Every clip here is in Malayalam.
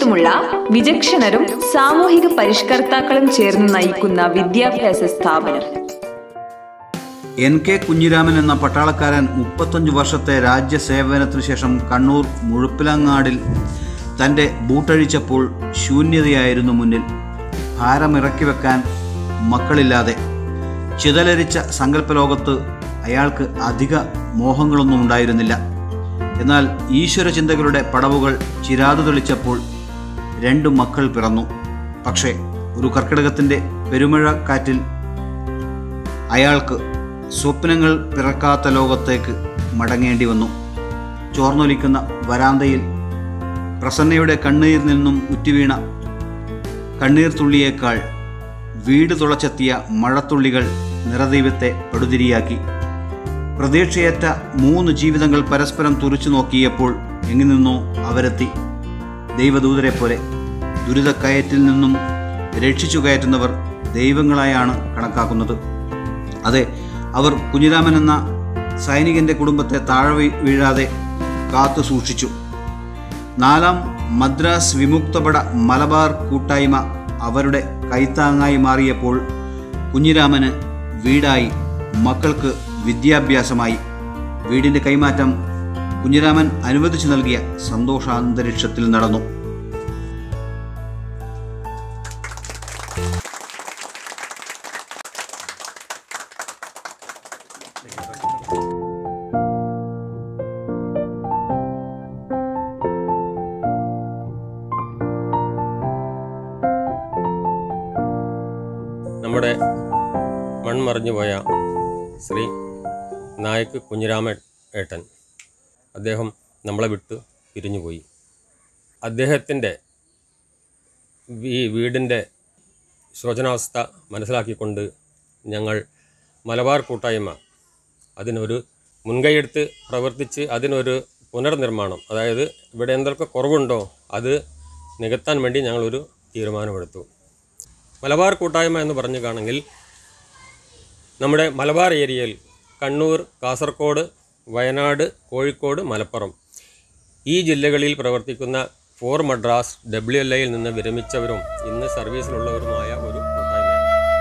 ചുറ്റുമുള്ള വിചക്ഷണരും സാമൂഹിക പരിഷ്കർത്താക്കളും ചേർന്ന് നയിക്കുന്ന വിദ്യാഭ്യാസ സ്ഥാപനം എൻ കെ കുഞ്ഞിരാമൻ എന്ന പട്ടാളക്കാരൻ മുപ്പത്തഞ്ച് വർഷത്തെ രാജ്യസേവനത്തിനു ശേഷം കണ്ണൂർ മുഴുപ്പിലങ്ങാടിൽ തൻ്റെ ബൂട്ടഴിച്ചപ്പോൾ ശൂന്യതയായിരുന്നു മുന്നിൽ ഭാരമിറക്കി വെക്കാൻ മക്കളില്ലാതെ ചിതലരിച്ച സങ്കല്പലോകത്ത് അയാൾക്ക് അധിക മോഹങ്ങളൊന്നും ഉണ്ടായിരുന്നില്ല എന്നാൽ ഈശ്വര ചിന്തകളുടെ പടവുകൾ ചിരാതു തെളിച്ചപ്പോൾ രണ്ടു മക്കൾ പിറന്നു പക്ഷേ ഒരു കർക്കിടകത്തിൻ്റെ പെരുമഴ കാറ്റിൽ അയാൾക്ക് സ്വപ്നങ്ങൾ പിറക്കാത്ത ലോകത്തേക്ക് മടങ്ങേണ്ടി വന്നു ചോർന്നൊലിക്കുന്ന വരാന്തയിൽ പ്രസന്നയുടെ കണ്ണീരിൽ നിന്നും ഉറ്റുവീണ കണ്ണീർ തുള്ളിയേക്കാൾ വീട് തുളച്ചെത്തിയ മഴത്തുള്ളികൾ നിറദൈവത്തെ പടുതിരിയാക്കി പ്രതീക്ഷയേറ്റ മൂന്ന് ജീവിതങ്ങൾ പരസ്പരം തുറച്ചു നോക്കിയപ്പോൾ എങ്ങു നിന്നോ അവരെത്തി ദൈവദൂതരെ പോലെ ദുരിതക്കയറ്റിൽ നിന്നും രക്ഷിച്ചു കയറ്റുന്നവർ ദൈവങ്ങളായാണ് കണക്കാക്കുന്നത് അതെ അവർ കുഞ്ഞിരാമൻ എന്ന സൈനികന്റെ കുടുംബത്തെ താഴെ വീ- വീഴാതെ കാത്തു സൂക്ഷിച്ചു നാലാം മദ്രാസ് വിമുക്തപട മലബാർ കൂട്ടായ്മ അവരുടെ കൈത്താങ്ങായി മാറിയപ്പോൾ കുഞ്ഞിരാമന് വീടായി മക്കൾക്ക് വിദ്യാഭ്യാസമായി വീടിൻ്റെ കൈമാറ്റം കുഞ്ഞിരാമൻ അനുവദിച്ചു നൽകിയ സന്തോഷാന്തരീക്ഷത്തിൽ നടന്നു നമ്മുടെ മൺമറിഞ്ഞു പോയ ശ്രീ നായക്ക് കുഞ്ഞിരാമൻ ഏട്ടൻ അദ്ദേഹം നമ്മളെ വിട്ട് പിരിഞ്ഞുപോയി അദ്ദേഹത്തിൻ്റെ ഈ വീടിൻ്റെ ശോചനാവസ്ഥ മനസ്സിലാക്കിക്കൊണ്ട് ഞങ്ങൾ മലബാർ കൂട്ടായ്മ അതിനൊരു മുൻകൈയെടുത്ത് പ്രവർത്തിച്ച് അതിനൊരു പുനർനിർമ്മാണം അതായത് ഇവിടെ എന്തൊക്കെ കുറവുണ്ടോ അത് നികത്താൻ വേണ്ടി ഞങ്ങളൊരു തീരുമാനമെടുത്തു മലബാർ കൂട്ടായ്മ എന്ന് പറഞ്ഞു കാണെങ്കിൽ നമ്മുടെ മലബാർ ഏരിയയിൽ കണ്ണൂർ കാസർഗോഡ് വയനാട് കോഴിക്കോട് മലപ്പുറം ഈ ജില്ലകളിൽ പ്രവർത്തിക്കുന്ന ഫോർ മദ്രാസ് ഡബ്ല്യു എൽ ഐയിൽ നിന്ന് വിരമിച്ചവരും ഇന്ന് സർവീസിലുള്ളവരുമായ ഒരു കൂട്ടായ്മയാണ്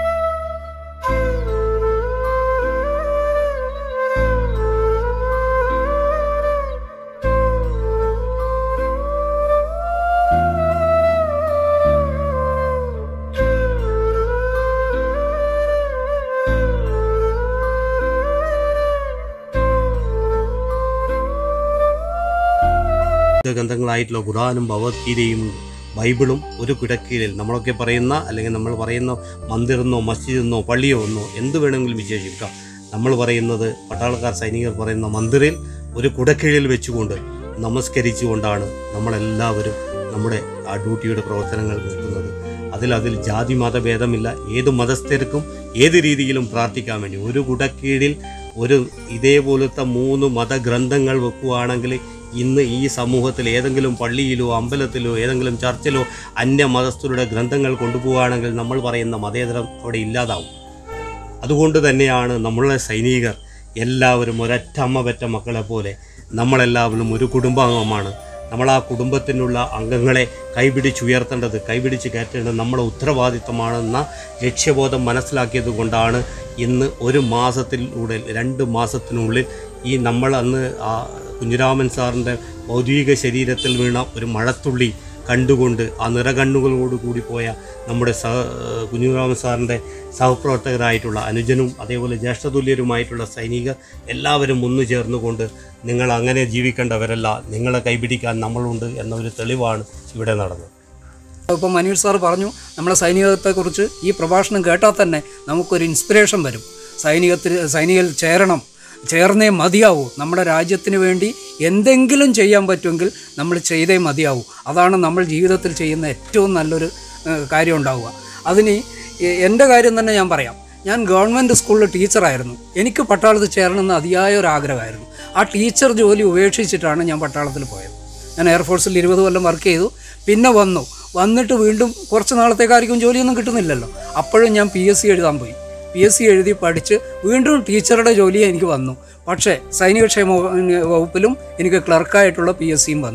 ഗ്രന്ഥങ്ങളായിട്ടുള്ള ഖുറാനും ഭഗവത്ഗീതയും ബൈബിളും ഒരു കിടക്കീഴിൽ നമ്മളൊക്കെ പറയുന്ന അല്ലെങ്കിൽ നമ്മൾ പറയുന്ന മന്ദിറെന്നോ മസ്ജിദെന്നോ പള്ളിയോ എന്നോ എന്ത് വേണമെങ്കിലും വിശേഷിക്കാം നമ്മൾ പറയുന്നത് പട്ടാളക്കാർ സൈനികർ പറയുന്ന മന്ദിറിൽ ഒരു കുടക്കീഴിൽ വെച്ചുകൊണ്ട് നമസ്കരിച്ചുകൊണ്ടാണ് നമ്മളെല്ലാവരും നമ്മുടെ ആ ഡ്യൂട്ടിയുടെ പ്രവർത്തനങ്ങൾ നിർത്തുന്നത് അതിൽ അതിൽ ജാതി മതഭേദമില്ല ഏത് മതസ്ഥർക്കും ഏത് രീതിയിലും പ്രാർത്ഥിക്കാൻ വേണ്ടി ഒരു കുടക്കീഴിൽ ഒരു ഇതേപോലത്തെ മൂന്ന് മതഗ്രന്ഥങ്ങൾ വെക്കുകയാണെങ്കിൽ ഇന്ന് ഈ സമൂഹത്തിൽ ഏതെങ്കിലും പള്ളിയിലോ അമ്പലത്തിലോ ഏതെങ്കിലും ചർച്ചിലോ അന്യ മതസ്ഥരുടെ ഗ്രന്ഥങ്ങൾ കൊണ്ടുപോവുകയാണെങ്കിൽ നമ്മൾ പറയുന്ന മതേതരം അവിടെ ഇല്ലാതാവും അതുകൊണ്ട് തന്നെയാണ് നമ്മളുടെ സൈനികർ എല്ലാവരും ഒരൊറ്റ അമ്മ പെറ്റ മക്കളെ പോലെ നമ്മളെല്ലാവരും ഒരു കുടുംബാംഗമാണ് നമ്മൾ ആ കുടുംബത്തിനുള്ള അംഗങ്ങളെ കൈപിടിച്ചുയർത്തേണ്ടത് കൈപിടിച്ച് കയറ്റേണ്ടത് നമ്മുടെ ഉത്തരവാദിത്തമാണെന്ന ലക്ഷ്യബോധം മനസ്സിലാക്കിയത് കൊണ്ടാണ് ഇന്ന് ഒരു മാസത്തിലൂടെ രണ്ട് മാസത്തിനുള്ളിൽ ഈ നമ്മൾ അന്ന് ആ കുഞ്ഞിരാമൻ സാറിൻ്റെ ഭൗതിക ശരീരത്തിൽ വീണ ഒരു മഴത്തുള്ളി കണ്ടുകൊണ്ട് ആ നിറകണ്ണുകളോട് കൂടി പോയ നമ്മുടെ സഹ കുഞ്ഞുരാമൻ സാറിൻ്റെ സഹപ്രവർത്തകരായിട്ടുള്ള അനുജനും അതേപോലെ ജ്യേഷ്ഠതുല്യരുമായിട്ടുള്ള സൈനികർ എല്ലാവരും ഒന്നു ചേർന്നുകൊണ്ട് നിങ്ങൾ അങ്ങനെ ജീവിക്കേണ്ടവരല്ല നിങ്ങളെ കൈപിടിക്കാൻ നമ്മളുണ്ട് എന്ന ഒരു തെളിവാണ് ഇവിടെ നടന്നത് ഇപ്പം മനീഷ് സാർ പറഞ്ഞു നമ്മുടെ സൈനികത്തെക്കുറിച്ച് ഈ പ്രഭാഷണം കേട്ടാൽ തന്നെ നമുക്കൊരു ഇൻസ്പിറേഷൻ വരും സൈനികത്തിൽ സൈനികൽ ചേരണം ചേർന്നേ മതിയാവൂ നമ്മുടെ രാജ്യത്തിന് വേണ്ടി എന്തെങ്കിലും ചെയ്യാൻ പറ്റുമെങ്കിൽ നമ്മൾ ചെയ്തേ മതിയാവൂ അതാണ് നമ്മൾ ജീവിതത്തിൽ ചെയ്യുന്ന ഏറ്റവും നല്ലൊരു ഏഹ്, കാര്യം ഉണ്ടാവുക അതിന് എ- എൻ്റെ കാര്യം തന്നെ ഞാൻ പറയാം ഞാൻ ഗവൺമെൻറ് സ്കൂളിൽ ടീച്ചറായിരുന്നു എനിക്ക് പട്ടാളത്തിൽ ചേരണമെന്ന് അതിയായ ഒരു ആഗ്രഹമായിരുന്നു ആ ടീച്ചർ ജോലി ഉപേക്ഷിച്ചിട്ടാണ് ഞാൻ പട്ടാളത്തിൽ പോയത് ഞാൻ എയർഫോഴ്സിൽ ഇരുപത് കൊല്ലം വർക്ക് ചെയ്തു പിന്നെ വന്നു വന്നിട്ട് വീണ്ടും കുറച്ച് നാളത്തേക്കായിരിക്കും ജോലിയൊന്നും കിട്ടുന്നില്ലല്ലോ അപ്പോഴും ഞാൻ പി എസ് സി എഴുതാൻ പോയി പി എസ് സി എഴുതി പഠിച്ച് വീണ്ടും ടീച്ചറുടെ ജോലി എനിക്ക് വന്നു പക്ഷേ സൈനികക്ഷേമ വകുപ്പിലും എനിക്ക് ക്ലർക്കായിട്ടുള്ള പി എസ് സിയും വന്നു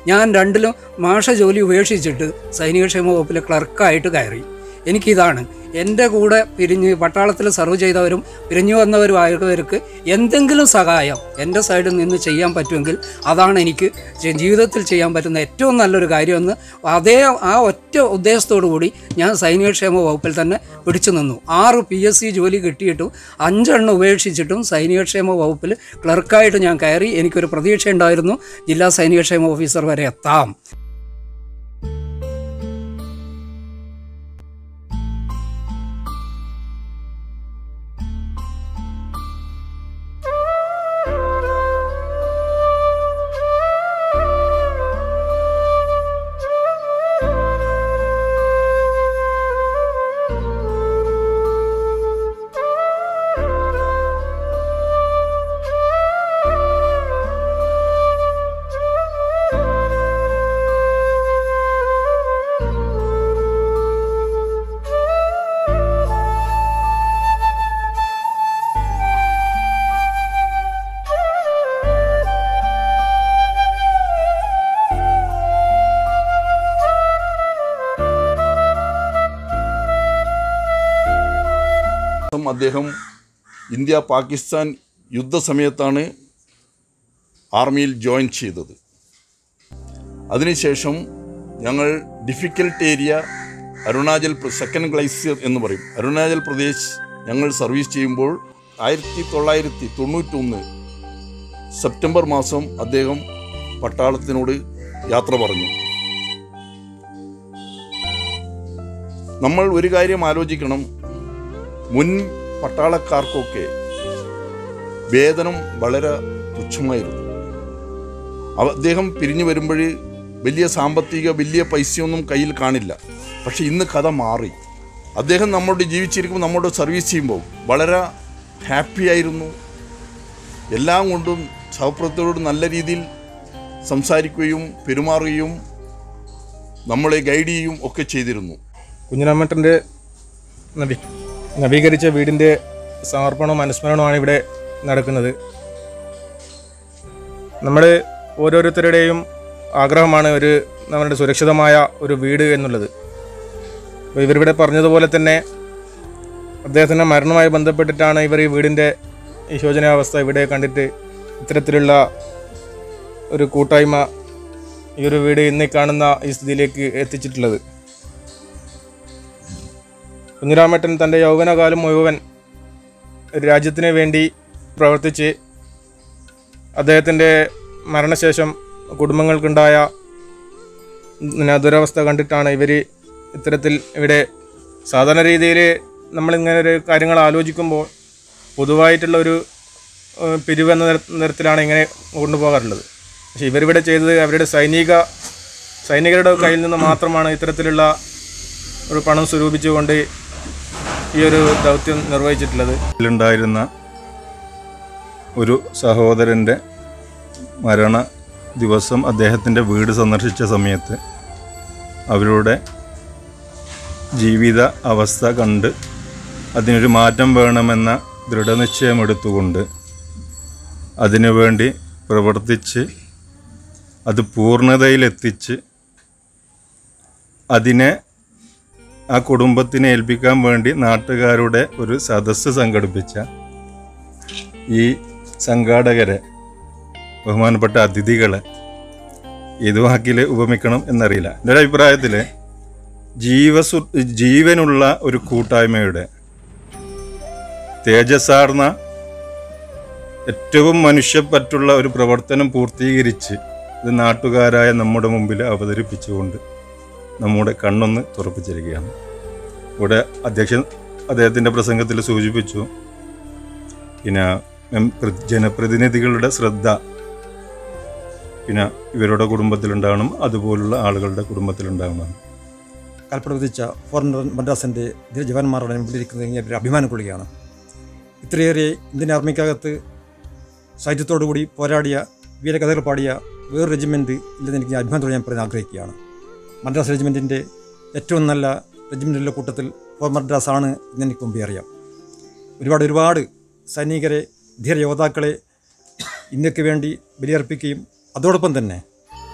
ഞാൻ രണ്ടിലും മാഷ ജോലി ഉപേക്ഷിച്ചിട്ട് സൈനികക്ഷേമ വകുപ്പിലെ ക്ലർക്കായിട്ട് കയറി എനിക്കിതാണ് എൻ്റെ കൂടെ പിരിഞ്ഞ് പട്ടാളത്തിൽ സർവ് ചെയ്തവരും പിരിഞ്ഞു വന്നവരും ആയവർക്ക് എന്തെങ്കിലും സഹായം എൻ്റെ സൈഡിൽ നിന്ന് ചെയ്യാൻ പറ്റുമെങ്കിൽ അതാണ് എനിക്ക് ജി- ജീവിതത്തിൽ ചെയ്യാൻ പറ്റുന്ന ഏറ്റവും നല്ലൊരു കാര്യമെന്ന് അതേ ആ ഒറ്റ ഉദ്ദേശത്തോടു കൂടി ഞാൻ സൈനികക്ഷേമ വകുപ്പിൽ തന്നെ പിടിച്ചു നിന്നു ആറ് പി എസ് സി ജോലി കിട്ടിയിട്ടും അഞ്ചെണ്ണം ഉപേക്ഷിച്ചിട്ടും സൈനികക്ഷേമ വകുപ്പിൽ ക്ലർക്കായിട്ട് ഞാൻ കയറി എനിക്കൊരു പ്രതീക്ഷ ഉണ്ടായിരുന്നു ജില്ലാ സൈനികക്ഷേമ ഓഫീസർ വരെ എത്താം ദിവസം അദ്ദേഹം ഇന്ത്യ പാകിസ്ഥാൻ യുദ്ധസമയത്താണ് ആർമിയിൽ ജോയിൻ ചെയ്തത് അതിനുശേഷം ഞങ്ങൾ ഡിഫിക്കൽട്ട് ഏരിയ അരുണാചൽ പ്ര- സെക്കൻഡ് ഗ്ലൈസിയർ എന്ന് പറയും അരുണാചൽ പ്രദേശ് ഞങ്ങൾ സർവീസ് ചെയ്യുമ്പോൾ ആയിരത്തി തൊള്ളായിരത്തി തൊണ്ണൂറ്റൊന്ന് സെപ്റ്റംബർ മാസം അദ്ദേഹം പട്ടാളത്തിനോട് യാത്ര പറഞ്ഞു നമ്മൾ ഒരു കാര്യം ആലോചിക്കണം മുൻ പട്ടാളക്കാർക്കൊക്കെ വേതനം വളരെ തുച്ഛമായിരുന്നു അവ- അദ്ദേഹം പിരിഞ്ഞു വരുമ്പോൾ വലിയ സാമ്പത്തിക വലിയ പൈസയൊന്നും കയ്യിൽ കാണില്ല പക്ഷെ ഇന്ന് കഥ മാറി അദ്ദേഹം നമ്മോട് ജീവിച്ചിരിക്കുമ്പോൾ നമ്മോട് സർവീസ് ചെയ്യുമ്പോൾ വളരെ ഹാപ്പി ആയിരുന്നു എല്ലാം കൊണ്ടും സഹപ്രവർത്തകരോട് നല്ല രീതിയിൽ സംസാരിക്കുകയും പെരുമാറുകയും നമ്മളെ ഗൈഡ് ചെയ്യുകയും ഒക്കെ ചെയ്തിരുന്നു കുഞ്ഞിരാമേട്ടൻ്റെ നവീ നവീകരിച്ച വീടിൻ്റെ സമർപ്പണവും അനുസ്മരണവുമാണ് ഇവിടെ നടക്കുന്നത് നമ്മുടെ ഓരോരുത്തരുടെയും ആഗ്രഹമാണ് ഒരു നമ്മുടെ സുരക്ഷിതമായ ഒരു വീട് എന്നുള്ളത് അപ്പോൾ ഇവരിവിടെ പറഞ്ഞതുപോലെ തന്നെ അദ്ദേഹത്തിൻ്റെ മരണവുമായി ബന്ധപ്പെട്ടിട്ടാണ് ഇവർ ഈ വീടിൻ്റെ ഈ ശോചനാവസ്ഥ ഇവിടെ കണ്ടിട്ട് ഇത്തരത്തിലുള്ള ഒരു കൂട്ടായ്മ ഈ ഒരു വീട് ഇന്ന് കാണുന്ന ഈ സ്ഥിതിയിലേക്ക് എത്തിച്ചിട്ടുള്ളത് കുഞ്ഞിരാമേട്ടൻ തൻ്റെ യൗവനകാലം മുഴുവൻ രാജ്യത്തിന് വേണ്ടി പ്രവർത്തിച്ച് അദ്ദേഹത്തിൻ്റെ മരണശേഷം കുടുംബങ്ങൾക്കുണ്ടായ പിന്നെ ദുരവസ്ഥ കണ്ടിട്ടാണ് ഇവർ ഇത്തരത്തിൽ ഇവിടെ സാധാരണ രീതിയിൽ നമ്മളിങ്ങനെ ഒരു കാര്യങ്ങൾ ആലോചിക്കുമ്പോൾ പൊതുവായിട്ടുള്ള ഒരു ഏഹ്, പിരിവ് എന്ന തര- തരത്തിലാണ് ഇങ്ങനെ കൊണ്ടുപോകാറുള്ളത് പക്ഷേ ഇവരിവിടെ ചെയ്തത് അവരുടെ സൈനിക സൈനികരുടെ കയ്യിൽ നിന്ന് മാത്രമാണ് ഇത്തരത്തിലുള്ള ഒരു പണം സ്വരൂപിച്ചുകൊണ്ട് ഈ ഒരു ദൗത്യം നിർവഹിച്ചിട്ടുള്ളത് ഉണ്ടായിരുന്ന ഒരു സഹോദരൻ്റെ മരണ ദിവസം അദ്ദേഹത്തിൻ്റെ വീട് സന്ദർശിച്ച സമയത്ത് അവരുടെ ജീവിത അവസ്ഥ കണ്ട് അതിനൊരു മാറ്റം വേണമെന്ന ദൃഢനിശ്ചയമെടുത്തുകൊണ്ട് അതിനുവേണ്ടി പ്രവർത്തിച്ച് അത് പൂർണ്ണതയിലെത്തിച്ച് അതിനെ ആ കുടുംബത്തിനെ ഏൽപ്പിക്കാൻ വേണ്ടി നാട്ടുകാരുടെ ഒരു സദസ്സ് സംഘടിപ്പിച്ച ഈ സംഘാടകരെ ബഹുമാനപ്പെട്ട അതിഥികളെ ഏത് വാക്കിൽ ഉപമിക്കണം എന്നറിയില്ല എൻ്റെ ഒരു അഭിപ്രായത്തിൽ ജീവസു ജീവനുള്ള ഒരു കൂട്ടായ്മയുടെ തേജസ്സാർന്ന ഏറ്റവും മനുഷ്യപ്പറ്റുള്ള ഒരു പ്രവർത്തനം പൂർത്തീകരിച്ച് ഇത് നാട്ടുകാരായ നമ്മുടെ മുമ്പിൽ അവതരിപ്പിച്ചുകൊണ്ട് നമ്മുടെ കണ്ണൊന്ന് തുറപ്പിച്ചിരിക്കുകയാണ് ഇവിടെ അധ്യക്ഷൻ അദ്ദേഹത്തിൻ്റെ പ്രസംഗത്തിൽ സൂചിപ്പിച്ചു പിന്നെ എം പ്ര- ജനപ്രതിനിധികളുടെ ശ്രദ്ധ പിന്നെ ഇവരുടെ കുടുംബത്തിലുണ്ടാവണം അതുപോലുള്ള ആളുകളുടെ കുടുംബത്തിലുണ്ടാവണം കൽപ്പന ഫോറിൻ മദ്രാസിൻ്റെ ധീര ജവാന്മാരുടെ മുമ്പിലിരിക്കുന്നത് ഞാൻ ഒരു അഭിമാനം കൊള്ളുകയാണ് ഇത്രയേറെ ഇന്ത്യൻ ആർമിക്കകത്ത് സാഹിത്യത്തോടുകൂടി പോരാടിയ വീരകഥകൾ പാടിയ വേറൊരു റെജിമെൻറ്റ് ഇല്ലെന്ന് എനിക്ക് അഭിമാനത്തോടെ ഞാൻ പറയാൻ ആഗ്രഹിക്കുകയാണ് മദ്രാസ് റെജിമെൻറ്റിൻ്റെ ഏറ്റവും നല്ല റെജിമെൻറ്റിൻ്റെ കൂട്ടത്തിൽ ഫോർ മദ്രാസ് ആണ് എന്ന് എനിക്ക് മുമ്പേ അറിയാം ഒരുപാട് ഒരുപാട് സൈനികരെ ധീര യോദ്ധാക്കളെ ഇന്ത്യക്ക് വേണ്ടി ബലിയർപ്പിക്കുകയും അതോടൊപ്പം തന്നെ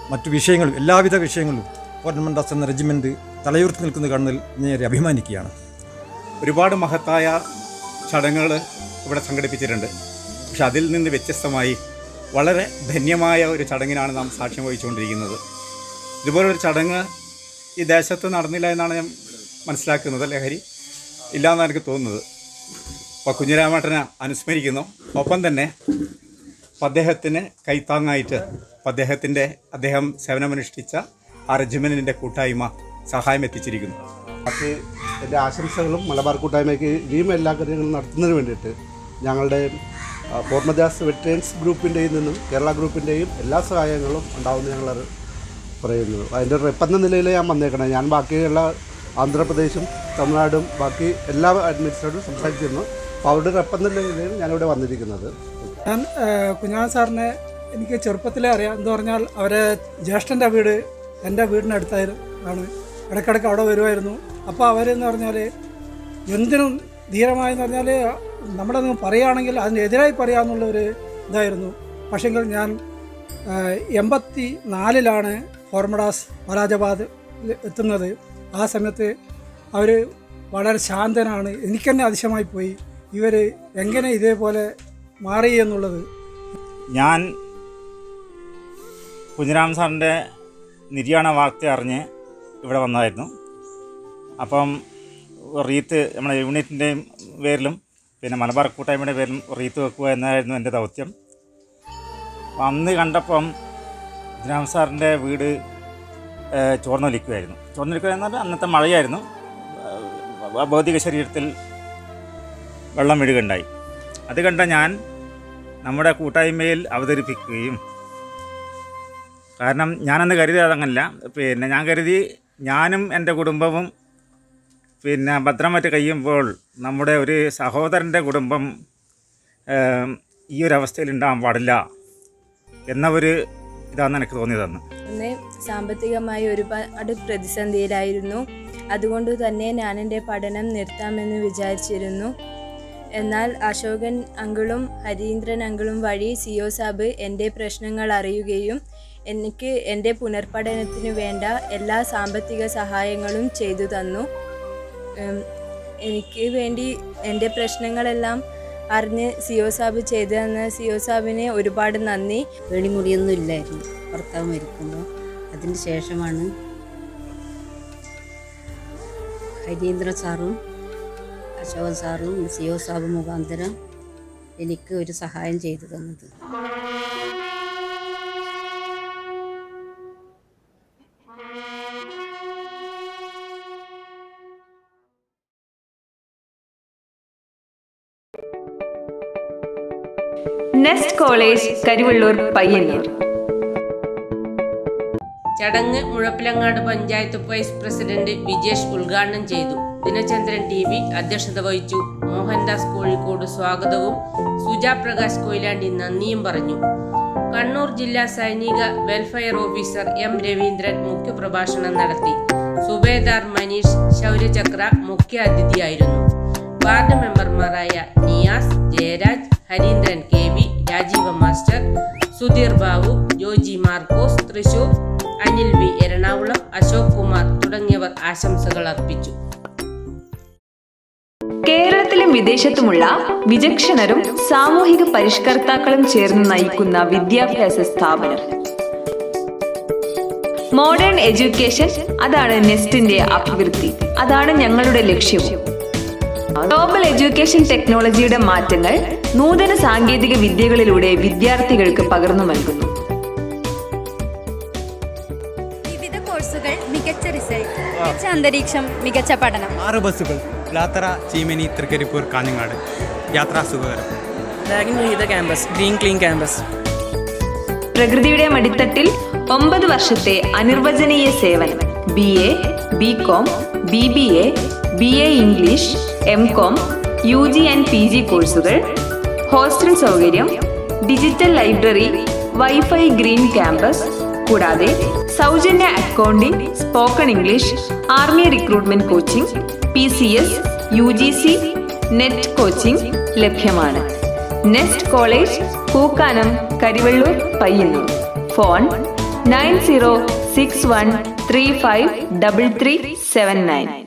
മറ്റു വിഷയങ്ങളും എല്ലാവിധ വിഷയങ്ങളിലും ഫോറിൻ മദ്രാസ് എന്ന റെജിമെൻറ്റ് തലയുയർത്തി നിൽക്കുന്നത് കാണുന്നതിൽ ഞാൻ അഭിമാനിക്കുകയാണ് ഒരുപാട് മഹത്തായ ചടങ്ങുകൾ ഇവിടെ സംഘടിപ്പിച്ചിട്ടുണ്ട് പക്ഷെ അതിൽ നിന്ന് വ്യത്യസ്തമായി വളരെ ധന്യമായ ഒരു ചടങ്ങിനാണ് നാം സാക്ഷ്യം വഹിച്ചുകൊണ്ടിരിക്കുന്നത് ഇതുപോലൊരു ചടങ്ങ് ഈ ദേശത്ത് നടന്നില്ല എന്നാണ് ഞാൻ മനസ്സിലാക്കുന്നത് ലഹരി ഇല്ല എന്നാണ് എനിക്ക് തോന്നുന്നത് അപ്പോൾ കുഞ്ഞിരാമേട്ടനെ അനുസ്മരിക്കുന്നു ഒപ്പം തന്നെ അദ്ദേഹത്തിന് കൈത്താങ്ങായിട്ട് അദ്ദേഹത്തിൻ്റെ അദ്ദേഹം സേവനമനുഷ്ഠിച്ച ആ റെജിമെൻറ്റിൻ്റെ കൂട്ടായ്മ സഹായം എത്തിച്ചിരിക്കുന്നു അത് എൻ്റെ ആശംസകളും മലബാർ കൂട്ടായ്മയ്ക്ക് ഇനിയും എല്ലാ കാര്യങ്ങളും നടത്തുന്നതിന് വേണ്ടിയിട്ട് ഞങ്ങളുടെ ആ, ഫോർമദാസ് വെറ്ററൻസ് ഗ്രൂപ്പിൻ്റെയും നിന്നും കേരള ഗ്രൂപ്പിൻ്റെയും എല്ലാ സഹായങ്ങളും ഉണ്ടാവുമെന്ന് ഞങ്ങൾ അറി- പറയുന്നു അതിൻ്റെ റെപ്പ് എന്ന നിലയിൽ ഞാൻ വന്നേക്കണം ഞാൻ ബാക്കിയുള്ള ആന്ധ്രാപ്രദേശും തമിഴ്നാടും ബാക്കി എല്ലാ അഡ്മിനിസ്ട്രേറ്ററും സംസാരിച്ചിരുന്നു അപ്പോൾ അവരുടെ റെപ്പ് എന്ന നിലയിൽ ഞാനിവിടെ വന്നിരിക്കുന്നത് ഞാൻ കുഞ്ഞാൻ സാറിനെ എനിക്ക് ചെറുപ്പത്തിലേ അറിയാം എന്ന് പറഞ്ഞാൽ അവരെ ജ്യേഷ്ഠൻ്റെ വീട് എൻ്റെ വീടിനടുത്തായിരുന്നു ആണ് ഇടയ്ക്കിടയ്ക്ക് അവിടെ വരുമായിരുന്നു അപ്പോൾ അവരെന്ന് പറഞ്ഞാൽ എന്തിനും ധീരമായെന്ന് പറഞ്ഞാൽ നമ്മളൊന്ന് പറയുകയാണെങ്കിൽ അതിനെതിരായി പറയാമെന്നുള്ള ഒരു ഇതായിരുന്നു പക്ഷെങ്കിൽ ഞാൻ ആ, എൺപത്തി നാലിലാണ് ഫോർമഡാസ് മലാജാബാദ് എത്തുന്നത് ആ സമയത്ത് അവർ വളരെ ശാന്തനാണ് എനിക്ക് തന്നെ അതിശയമായി പോയി ഇവർ എങ്ങനെ ഇതേപോലെ മാറി എന്നുള്ളത് ഞാൻ കുഞ്ഞിരാം സാറിൻ്റെ നിര്യാണ വാർത്ത അറിഞ്ഞ് ഇവിടെ വന്നതായിരുന്നു അപ്പം റീത്ത് നമ്മുടെ യൂണിറ്റിൻ്റെയും പേരിലും പിന്നെ മലബാർ കൂട്ടായ്മയുടെ പേരിലും റീത്ത് വെക്കുക എന്നായിരുന്നു എൻ്റെ ദൗത്യം അപ്പം അന്ന് കണ്ടപ്പം കുഞ്ഞിരാം സാറിൻ്റെ വീട് ഏഹ്, ചോർന്നൊലിക്കുമായിരുന്നു ചോർന്നൊലിക്കുക എന്ന് പറഞ്ഞാൽ അന്നത്തെ മഴയായിരുന്നു ഏഹ്, ഭൗതിക ശരീരത്തിൽ വെള്ളം വീഴുകയുണ്ടായി അത് കണ്ട ഞാൻ നമ്മുടെ കൂട്ടായ്മയിൽ അവതരിപ്പിക്കുകയും കാരണം ഞാനന്ന് കരുതി അതങ്ങനല്ല പിന്നെ ഞാൻ കരുതി ഞാനും എൻ്റെ കുടുംബവും പിന്നെ ഭദ്രം മറ്റ് കഴിയുമ്പോൾ നമ്മുടെ ഒരു സഹോദരൻ്റെ കുടുംബം ഏം, ഈ ഒരു അവസ്ഥയിൽ ഉണ്ടാകാൻ പാടില്ല എന്ന ഒരു ഇതാണ് എനിക്ക് തോന്നിയതെന്ന് അന്ന് സാമ്പത്തികമായി ഒരുപാട് പ്രതിസന്ധിയിലായിരുന്നു അതുകൊണ്ട് തന്നെ ഞാൻ എൻ്റെ പഠനം നിർത്താമെന്ന് വിചാരിച്ചിരുന്നു എന്നാൽ അശോകൻ അങ്കിളും ഹരീന്ദ്രൻ അങ്കിളും വഴി സിഒ സാബ് എൻ്റെ പ്രശ്നങ്ങൾ അറിയുകയും എനിക്ക് എൻ്റെ പുനർപഠനത്തിന് വേണ്ട എല്ലാ സാമ്പത്തിക സഹായങ്ങളും ചെയ്തു തന്നു ഉം, എനിക്ക് വേണ്ടി എൻ്റെ പ്രശ്നങ്ങളെല്ലാം അറിഞ്ഞ് സിഒ സാബ് ചെയ്തു തന്ന സിഒ സാബിന് ഒരുപാട് നന്ദി വെളിമുടിയൊന്നും ഇല്ലായിരുന്നു ഭർത്താവ് മരിക്കുമ്പോൾ അതിന് ശേഷമാണ് ഹരീന്ദ്ര സാറും അശോകൻ സാറും സിഒ സാബ് മുഖാന്തരം എനിക്ക് ഒരു സഹായം ചെയ്തു തന്നത് നെസ്റ്റ് കോളേജ് കരിവള്ളൂർ പയ്യന്നൂർ ചടങ്ങ് മുഴപ്പിലങ്ങാട് പഞ്ചായത്ത് വൈസ് പ്രസിഡന്റ് വിജേഷ് ഉദ്ഘാടനം ചെയ്തു ദിനചന്ദ്രൻ ടി വി അധ്യക്ഷത വഹിച്ചു മോഹൻദാസ് കോഴിക്കോട് സ്വാഗതവും സുജ പ്രകാശ് കൊയിലാണ്ടി നന്ദിയും പറഞ്ഞു കണ്ണൂർ ജില്ലാ സൈനിക വെൽഫെയർ ഓഫീസർ എം രവീന്ദ്രൻ മുഖ്യപ്രഭാഷണം നടത്തി സുബേദാർ മനീഷ് ശൗര്യചക്ര മുഖ്യ അതിഥിയായിരുന്നു വാർഡ് മെമ്പർമാരായ Niyas Jayaraj Harindran K V Rajeeva master Sudheer Babu Joji Markose Thrissur Anil V Ernakulam Ashok Kumar തുടങ്ങിയവർ ആശംസകൾ അർപ്പിച്ചു കേരളത്തിലും വിദേശത്തുമുള്ള വിചക്ഷണരും സാമൂഹിക പരിഷ്കർത്താക്കളും ചേർന്ന് നയിക്കുന്ന വിദ്യാഭ്യാസ സ്ഥാപനം മോഡേൺ എഡ്യൂക്കേഷൻ അതാണ് നെസ്റ്റിന്റെ അഭിവൃദ്ധി അതാണ് ഞങ്ങളുടെ ലക്ഷ്യവും ഗ്ലോബൽ എഡ്യൂക്കേഷൻ ടെക്നോളജിയുടെ മാറ്റങ്ങൾ നൂതന സാങ്കേതിക വിദ്യകളിലൂടെ വിദ്യാർത്ഥികൾക്ക് പകർന്നു നൽകുന്നു വിവിധ കോഴ്സുകൾ മികച്ച റിസൾട്ട് മികച്ച അന്തരീക്ഷം മികച്ച പഠനം ആറ് ബസ്സുകൾ ലാത്തറ ചീമനി തൃക്കരിപ്പൂർ കാഞ്ഞങ്ങാട് യാത്രാ സുഖകരം രാഗിമോഹിത ക്യാമ്പസ് ഗ്രീൻ ക്ലീൻ ക്യാമ്പസ് പ്രകൃതിയുടെ മടിത്തട്ടിൽ ഒമ്പത് വർഷത്തെ അനിർവചനീയ സേവനം B A B Com B B A B A English M Com U G and P G കോഴ്സുകൾ ഹോസ്റ്റൽ സൗകര്യം digital library wifi green campus കൂടാതെ സൗജന്യ accounting spoken English army recruitment coaching P S C U G C net coaching ലഭ്യമാണ് Nest college Pookkanam Karivellur Payyanur phone nine zero six one three five double three seven nine